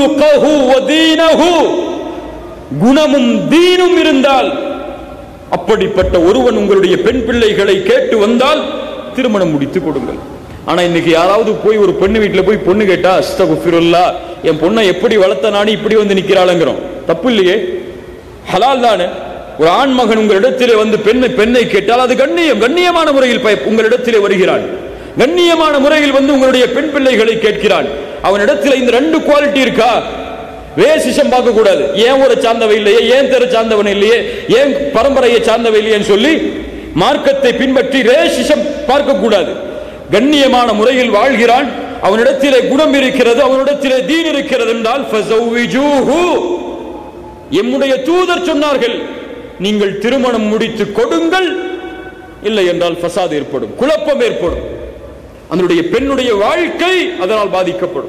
குலுகஹு வதீனஹு குணமும் தீனும் இருந்தால் அப்படிப்பட்ட ஒருவன் உங்களுடைய பெண் பிள்ளைகளை கேட்டு வந்தால் திருமணம் முடித்து கொடுங்கள் ஆனா இன்னைக்கு யாராவது போய் ஒரு பெண்ணு வீட்டுல போய் பொண்ணு கேட்டா அஸ்தகுஃபிருல்லா என் பொண்ணை எப்படி வளர்த்த நானி இப்படி வந்து நிக்கிறாளுங்கிறோம் தப்பு இல்லையே ஹலால் தானே ஒரு ஆண் மகன் உங்களிடத்திலே வந்து பெண்ணை பெண்ணை கேட்டால் அது கண்ணியம் கண்ணியமான முறையில் பய- உங்களிடத்திலே வருகிறான் கண்ணியமான முறையில் வந்து உங்களுடைய பெண் பிள்ளைகளை கேட்கிறான் அவனிடத்தில் இந்த ரெண்டு குவாலிட்டி இருக்கா வேசிஷம் பார்க்க கூடாது ஏன் ஒரு சார்ந்தவை இல்லையே ஏன் தெரு சார்ந்தவன் இல்லையே ஏன் பரம்பரையை சார்ந்தவை இல்லையேன்னு சொல்லி மார்க்கத்தை பின்பற்றி ரேசிஷம் பார்க்க கூடாது கண்ணியமான முறையில் வாழ்கிறான் அவனிடத்திலே குணம் இருக்கிறது அவனிடத்திலே தீன் இருக்கிறது என்றால் ஃபஸவ்விஜூஹு. எம்முடைய தூதர் சொன்னார்கள் நீங்கள் திருமணம் முடித்து கொடுங்கள் இல்லை என்றால் ஃபசாத் ஏற்படும் குழப்பம் ஏற்படும் அதனுடைய பெண்ணுடைய வாழ்க்கை அதனால் பாதிக்கப்படும்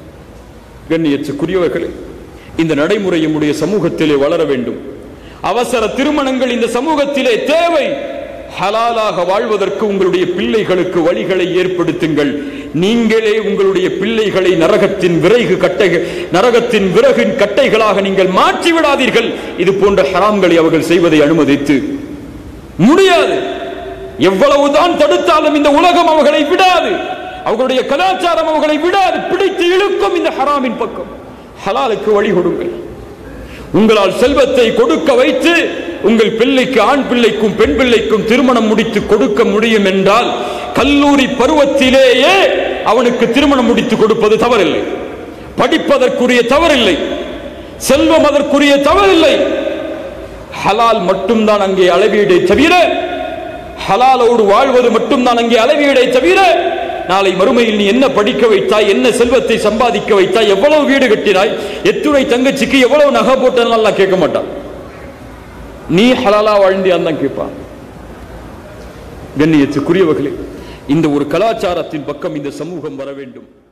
கண்ணியத்துக்குரியவர்களே இந்த நடைமுறை நம்முடைய சமூகத்திலே வளர வேண்டும் அவசர திருமணங்கள் இந்த சமூகத்திலே தேவை ஹலாலாக வாழ்வதற்கு உங்களுடைய பிள்ளைகளுக்கு வழிகளை ஏற்படுத்துங்கள் நீங்களே உங்களுடைய பிள்ளைகளை நரகத்தின் விறகு கட்டைகள் நரகத்தின் விறகின் கட்டைகளாக நீங்கள் மாற்றி விடாதீர்கள் இது போன்ற ஹராம்களை அவர்கள் செய்வதை அனுமதித்து முடியாது எவ்வளவுதான் தடுத்தாலும் இந்த உலகம் அவர்களை விடாது அவர்களுடைய கலாச்சாரம் அவர்களை விடாது பிடித்து இழுக்கும் இந்த ஹராமின் பக்கம் ஹலாலுக்கு வழி கொடுங்கள் உங்களால் செல்வத்தை கொடுக்க வைத்து உங்கள் பிள்ளைக்கு ஆண் பிள்ளைக்கும் பெண் பிள்ளைக்கும் திருமணம் முடித்து கொடுக்க முடியும் என்றால் கல்லூரி பருவத்திலேயே அவனுக்கு திருமணம் முடித்து கொடுப்பது தவறில்லை படிப்பதற்குரிய தவறில்லை செல்வம் அதற்குரிய தவறில்லை ஹலால் மட்டும்தான் அங்கே அளவீடை தவிர ஹலாலோடு வாழ்வது மட்டும்தான் அங்கே அளவீடை தவிர நாளை மறுமையில் நீ என்ன படிக்க வைத்தாய் என்ன செல்வத்தை சம்பாதிக்க வைத்தாய் எவ்வளவு வீடு கட்டினாய் எத்துணை தங்கச்சிக்கு எவ்வளவு நகை போட்டலாம் கேட்க மாட்டான் நீ ஹலாலா வாழ்ந்தியான் தான் கேட்பான் கண்ணியத்துக்குரியவர்களே இந்த ஒரு கலாச்சாரத்தின் பக்கம் இந்த சமூகம் வர வேண்டும்